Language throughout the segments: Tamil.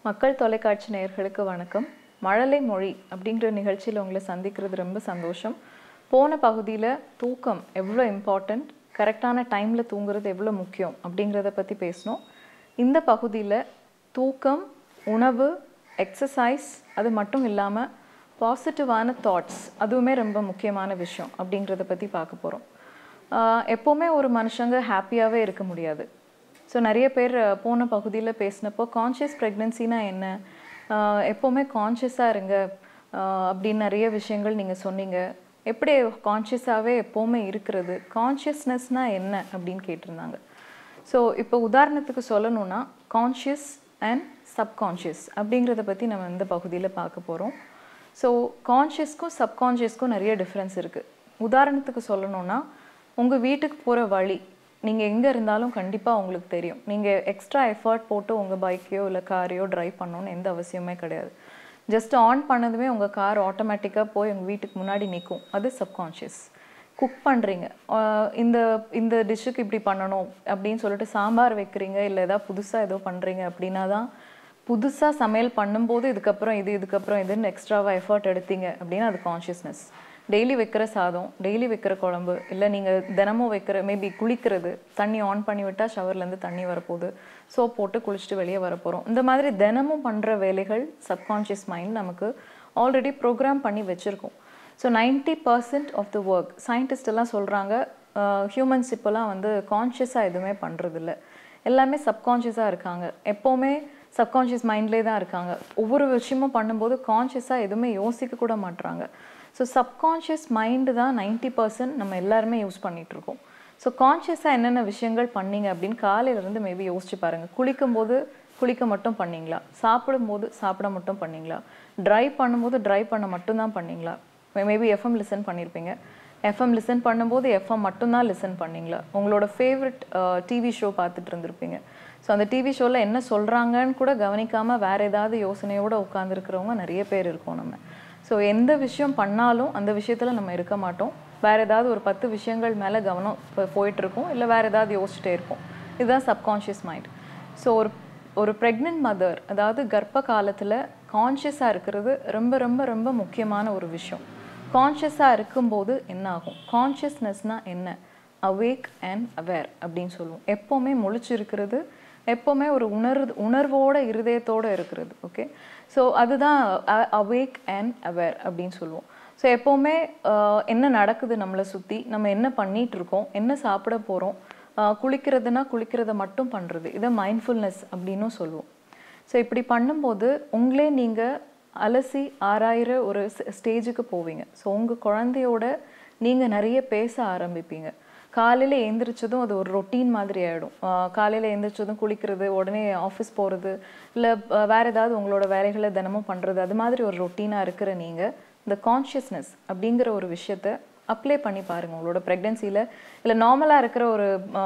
மக்கள் தொலைக்காட்சி நேயர்களுக்கு வணக்கம் மழலை மொழி அப்படிங்கிற நிகழ்ச்சியில் உங்களை சந்திக்கிறது ரொம்ப சந்தோஷம் போன பகுதியில் தூக்கம் எவ்வளோ இம்பார்ட்டண்ட் கரெக்டான டைமில் தூங்குறது எவ்வளோ முக்கியம் அப்படிங்கிறத பற்றி பேசினோம் இந்த பகுதியில் தூக்கம் உணவு எக்ஸசைஸ் அது மட்டும் இல்லாமல் பாசிட்டிவான தாட்ஸ் அதுவுமே ரொம்ப முக்கியமான விஷயம் அப்படிங்கிறத பற்றி பார்க்க போகிறோம் எப்போவுமே ஒரு மனுஷங்க ஹாப்பியாகவே இருக்க முடியாது ஸோ நிறைய பேர் அஹ், போன பகுதியில் பேசினப்போ கான்ஷியஸ் ப்ரெக்னென்சினா என்ன ஆஹ், எப்போவுமே கான்ஷியஸாக இருங்க ஆஹ், அப்படின்னு நிறைய விஷயங்கள் நீங்கள் சொன்னீங்க எப்படி கான்ஷியஸாகவே எப்போவுமே இருக்கிறது கான்ஷியஸ்னஸ்னால் என்ன அப்படின்னு கேட்டிருந்தாங்க ஸோ இப்போ உதாரணத்துக்கு சொல்லணும்னா கான்ஷியஸ் அண்ட் சப்கான்ஷியஸ் அப்படிங்கிறத பற்றி நம்ம இந்த பகுதியில் பார்க்க போகிறோம் ஸோ கான்ஷியஸ்க்கும் சப்கான்ஷியஸ்க்கும் நிறைய டிஃப்ரென்ஸ் இருக்குது உதாரணத்துக்கு சொல்லணும்னா உங்கள் வீட்டுக்கு போகிற வழி நீங்கள் எங்கே இருந்தாலும் கண்டிப்பாக உங்களுக்கு தெரியும் நீங்கள் எக்ஸ்ட்ரா எஃபர்ட் போட்டு உங்கள் பைக்கையோ இல்லை காரையோ டிரைவ் பண்ணணும்னு எந்த அவசியமே கிடையாது ஜஸ்ட் ஆன் பண்ணதுமே உங்கள் கார் ஆட்டோமேட்டிக்காக போய் உங்கள் வீட்டுக்கு முன்னாடி நிற்கும் அது சப்கான்ஷியஸ் குக் பண்ணுறீங்க இந்த இந்த டிஷ்ஷுக்கு இப்படி பண்ணணும் அப்படின்னு சொல்லிட்டு சாம்பார் வைக்கிறீங்க இல்லை ஏதாவது புதுசாக ஏதோ பண்ணுறீங்க அப்படின்னா தான் புதுசாக சமையல் பண்ணும்போது இதுக்கப்புறம் இது இதுக்கப்புறம் இதுன்னு எக்ஸ்ட்ராவாக எஃபர்ட் எடுத்தீங்க அப்படின்னா அது கான்ஷியஸ்னஸ் டெய்லி வைக்கிற சாதம் டெய்லி வைக்கிற குழம்பு இல்லை நீங்கள் தினமும் வைக்கிற மேபி குளிக்கிறது தண்ணி ஆன் பண்ணி விட்டால் ஷவர்லேருந்து தண்ணி வரப்போகுது சோப் போட்டு குளிச்சுட்டு வெளியே வரப்போகிறோம் இந்த மாதிரி தினமும் பண்ணுற வேலைகள் சப்கான்ஷியஸ் மைண்ட் நமக்கு ஆல்ரெடி ப்ரோக்ராம் பண்ணி வச்சுருக்கோம் so ninety percent of the work scientist எல்லாம் சொல்கிறாங்க ஹியூமன்ஸ் இப்போலாம் வந்து கான்ஷியஸாக எதுவுமே பண்ணுறதில்ல எல்லாமே சப்கான்ஷியஸாக இருக்காங்க எப்போவுமே சப்கான்ஷியஸ் மைண்ட்லேயே தான் இருக்காங்க ஒவ்வொரு விஷயமும் பண்ணும்போது கான்ஷியஸாக எதுவுமே யோசிக்க கூட மாட்றாங்க ஸோ சப்கான்ஷியஸ் மைண்டு தான் நைன்ட்டி பர்சன்ட் நம்ம எல்லாருமே யூஸ் பண்ணிட்டு இருக்கோம் ஸோ கான்ஷியஸாக என்னென்ன விஷயங்கள் பண்ணீங்க அப்படின்னு காலையிலேருந்து மேபி யோசிச்சு பாருங்கள் குளிக்கும்போது குளிக்க மட்டும் பண்ணீங்களா சாப்பிடும்போது சாப்பிட மட்டும் பண்ணீங்களா ட்ரைவ் பண்ணும்போது ட்ரைவ் பண்ண மட்டும்தான் பண்ணீங்களா மேபி எஃப்எம் லிசன் பண்ணியிருப்பீங்க எஃப்எம் லிசன் பண்ணும்போது எஃப்எம் மட்டும்தான் லிசன் பண்ணீங்களா உங்களோட ஃபேவரட் டிவி ஷோ பார்த்துட்டு இருந்திருப்பீங்க ஸோ அந்த டிவி ஷோவில் என்ன சொல்கிறாங்கன்னு கூட கவனிக்காமல் வேறு ஏதாவது யோசனையோடு உட்காந்துருக்கிறவங்க நிறைய பேர் இருக்கோம் நம்ம ஸோ எந்த விஷயம் பண்ணாலும் அந்த விஷயத்தில் நம்ம இருக்க மாட்டோம் வேறு ஏதாவது ஒரு பத்து விஷயங்கள் மேலே கவனம் இப்போ போயிட்டுருக்கோம் இல்லை வேறு ஏதாவது யோசிச்சுட்டே இருப்போம் இதுதான் சப்கான்ஷியஸ் மைண்ட் ஸோ ஒரு ஒரு ப்ரெக்னென்ட் மதர் அதாவது கர்ப்ப காலத்தில் கான்ஷியஸாக இருக்கிறது ரொம்ப ரொம்ப ரொம்ப முக்கியமான ஒரு விஷயம் கான்ஷியஸாக இருக்கும்போது என்ன ஆகும் கான்ஷியஸ்னஸ்னால் என்ன அவேக் அண்ட் அவேர் அப்படின்னு சொல்லுவோம் எப்போவுமே முழிச்சிருக்கிறது எப்போவுமே ஒரு உணர்வு உணர்வோட இருதயத்தோட இருக்கிறது ஓகே ஸோ அதுதான் அவேக் அண்ட் அவேர் அப்படின்னு சொல்லுவோம் ஸோ எப்போவுமே ஆஹ், என்ன நடக்குது நம்மளை சுற்றி நம்ம என்ன பண்ணிட்டு இருக்கோம் என்ன சாப்பிட போகிறோம் குளிக்கிறதுனா குளிக்கிறத மட்டும் பண்ணுறது இதை மைண்ட்ஃபுல்னஸ் அப்படின்னும் சொல்லுவோம் ஸோ இப்படி பண்ணும்போது உங்களே நீங்கள் அலசி ஆராயிற ஒரு ஸ்டேஜுக்கு போவீங்க ஸோ உங்கள் குழந்தையோட நீங்கள் நிறைய பேச ஆரம்பிப்பீங்க காலையில் எழுந்திரிச்சதும் அது ஒரு ரொட்டீன் மாதிரி ஆகிடும் காலையில் எழுந்திரிச்சதும் குளிக்கிறது உடனே ஆஃபீஸ் போகிறது இல்லை வேறு ஏதாவது உங்களோட வேலைகளை தினமும் பண்ணுறது அது மாதிரி ஒரு ரொட்டீனாக இருக்கிற நீங்கள் இந்த கான்ஷியஸ்னஸ் அப்படிங்கிற ஒரு விஷயத்த அப்ளை பண்ணி பாருங்கள் உங்களோட ப்ரெக்னென்சியில் இல்லை நார்மலாக இருக்கிற ஒரு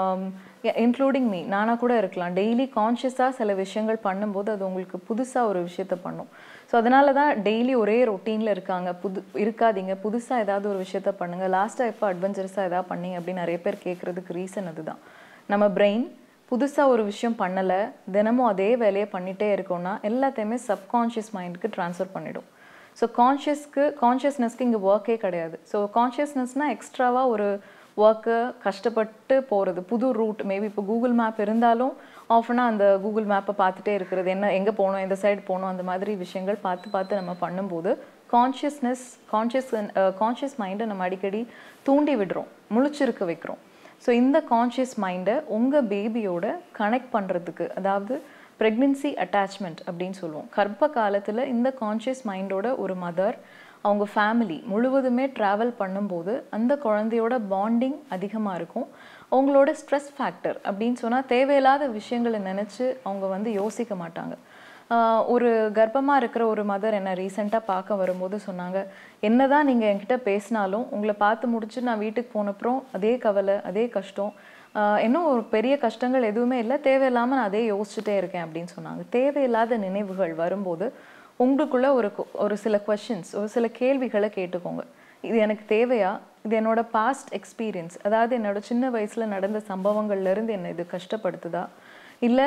இன்க்ளூடிங் மீ நானாக கூட இருக்கலாம் டெய்லி கான்ஷியஸாக சில விஷயங்கள் பண்ணும்போது அது உங்களுக்கு புதுசாக ஒரு விஷயத்த பண்ணும் ஸோ அதனால தான் டெய்லி ஒரே ரொட்டீனில் இருக்காங்க புது இருக்காதீங்க புதுசாக ஏதாவது ஒரு விஷயத்த பண்ணுங்கள் லாஸ்ட்டாக எப்போ அட்வென்ச்சரஸாக ஏதாவது பண்ணீங்க அப்படின்னு நிறைய பேர் கேட்குறதுக்கு ரீசன் அதுதான் நம்ம பிரெயின் புதுசாக ஒரு விஷயம் பண்ணலை தினமும் அதே வேலையை பண்ணிகிட்டே இருக்கோம்னா எல்லாத்தையுமே சப்கான்ஷியஸ் மைண்டுக்கு ட்ரான்ஸ்ஃபர் பண்ணிடும் ஸோ கான்ஷியஸ்க்கு கான்ஷியஸ்னஸ்க்கு இங்கே ஒர்க்கே கிடையாது ஸோ கான்ஷியஸ்னஸ்னால் எக்ஸ்ட்ராவாக ஒரு ஒர்க்கு கஷ்டப்பட்டு போகிறது புது ரூட் மேபி இப்போ கூகுள் மேப் இருந்தாலும் ஆஃபனாக அந்த கூகுள் மேப்பை பார்த்துட்டே இருக்கிறது என்ன எங்கே போகணும் எந்த சைடு போகணும் அந்த மாதிரி விஷயங்கள் பார்த்து பார்த்து நம்ம பண்ணும்போது கான்ஷியஸ்னஸ் கான்ஷியஸ் கான்ஷியஸ் மைண்டை நம்ம அடிக்கடி தூண்டி விடுறோம் முழிச்சிருக்க வைக்கிறோம் ஸோ இந்த கான்ஷியஸ் மைண்டை உங்கள் பேபியோட கனெக்ட் பண்ணுறதுக்கு அதாவது ப்ரெக்னென்சி அட்டாச்மெண்ட் அப்படின்னு சொல்லுவோம் கர்ப்ப காலத்தில் இந்த கான்ஷியஸ் மைண்டோட ஒரு மதர் அவங்க ஃபேமிலி முழுவதுமே ட்ராவல் பண்ணும்போது அந்த குழந்தையோட பாண்டிங் அதிகமாக இருக்கும் அவங்களோட ஸ்ட்ரெஸ் ஃபேக்டர் அப்படின்னு சொன்னால் தேவையில்லாத விஷயங்களை நினச்சி அவங்க வந்து யோசிக்க மாட்டாங்க ஆஹ் ஒரு கர்ப்பமாக இருக்கிற ஒரு மதர் என்ன ரீசெண்டாக பார்க்க வரும்போது சொன்னாங்க என்னதான் நீங்கள் என்கிட்ட பேசினாலும் உங்களை பார்த்து முடிச்சு நான் வீட்டுக்கு போனப்புறம் அதே கவலை அதே கஷ்டம் ஆஹ் இன்னும் ஒரு பெரிய கஷ்டங்கள் எதுவுமே இல்லை தேவையில்லாமல் நான் அதே யோசிச்சுட்டே இருக்கேன் அப்படின்னு சொன்னாங்க தேவையில்லாத நினைவுகள் வரும்போது உங்களுக்குள்ள ஒரு கொ- ஒரு சில கொஷின்ஸ் ஒரு சில கேள்விகளை கேட்டுக்கோங்க இது எனக்கு தேவையா இது என்னோட பாஸ்ட் எக்ஸ்பீரியன்ஸ் அதாவது என்னோட சின்ன வயசில் நடந்த சம்பவங்கள்ல இருந்து என்னை இது கஷ்டப்படுத்துதா இல்லை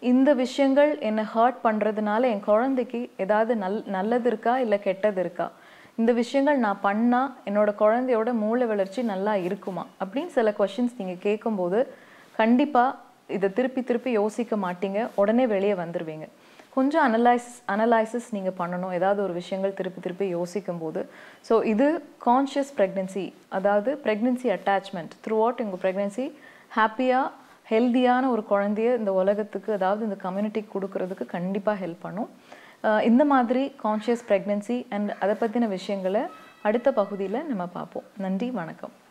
இந்த விஷயங்கள் என்னை ஹர்ட் பண்ணுறதுனால என் குழந்தைக்கு ஏதாவது நல் நல்லது இருக்கா இல்லை கெட்டது இருக்கா இந்த விஷயங்கள் நான் பண்ணால் என்னோட குழந்தையோட மூளை வளர்ச்சி நல்லா இருக்குமா அப்படின்னு சில கொஷின்ஸ் நீங்கள் கேட்கும்போது கண்டிப்பாக இதை திருப்பி திருப்பி யோசிக்க மாட்டீங்க உடனே வெளியே வந்துடுவீங்க கொஞ்சம் அனலைஸ் அனலைசிஸ் நீங்கள் பண்ணணும் ஏதாவது ஒரு விஷயங்கள் திருப்பி திருப்பி யோசிக்கும் போது ஸோ இது கான்ஷியஸ் ப்ரெக்னென்சி அதாவது ப்ரெக்னென்சி அட்டாச்மெண்ட் த்ரூ அவுட் உங்கள் ப்ரெக்னென்சி ஹாப்பியாக ஹெல்தியான ஒரு குழந்தைய இந்த உலகத்துக்கு அதாவது இந்த கம்யூனிட்டிக்கு கொடுக்கறதுக்கு கண்டிப்பாக ஹெல்ப் பண்ணும் அஹ் இந்த மாதிரி கான்ஷியஸ் ப்ரெக்னென்சி அண்ட் அதை பற்றின விஷயங்களை அடுத்த பகுதியில் நம்ம பார்ப்போம் நன்றி வணக்கம்